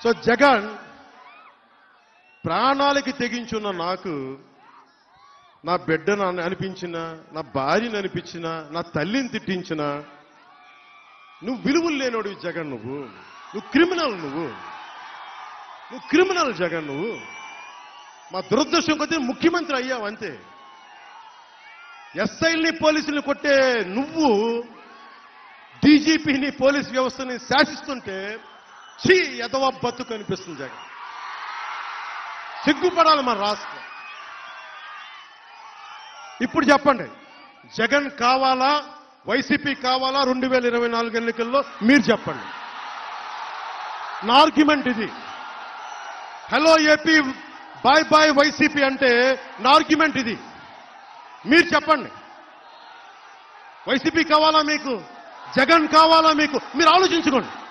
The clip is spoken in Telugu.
సో జగన్ ప్రాణాలకి తెగించున్న నాకు నా బిడ్డను అన- అనిపించిన నా భార్యను అనిపించిన నా తల్లిని తిట్టించిన నువ్వు విలువలు లేనోడు జగన్ నువ్వు నువ్వు క్రిమినల్ నువ్వు నువ్వు క్రిమినల్ జగన్ నువ్వు మా దురదృష్టం కొద్దీ ముఖ్యమంత్రి అయ్యావు అంతే ఎస్ఐల్ని పోలీసుల్ని కొట్టే నువ్వు డీజీపీని పోలీస్ వ్యవస్థని శాసిస్తుంటే చీ ఎదవ బతుకు అనిపిస్తుంది జగన్ సిగ్గుపడాలి మన రాష్ట్రం ఇప్పుడు చెప్పండి జగన్ కావాలా వైసీపీ కావాలా రెండు వేల ఇరవై నాలుగు ఎన్నికల్లో మీరు చెప్పండి నా ఆర్గ్యుమెంట్ ఇది hello AP bye bye YCP అంటే నా ఆర్గ్యుమెంట్ ఇది మీరు చెప్పండి వైసీపీ కావాలా మీకు జగన్ కావాలా మీకు మీరు ఆలోచించుకోండి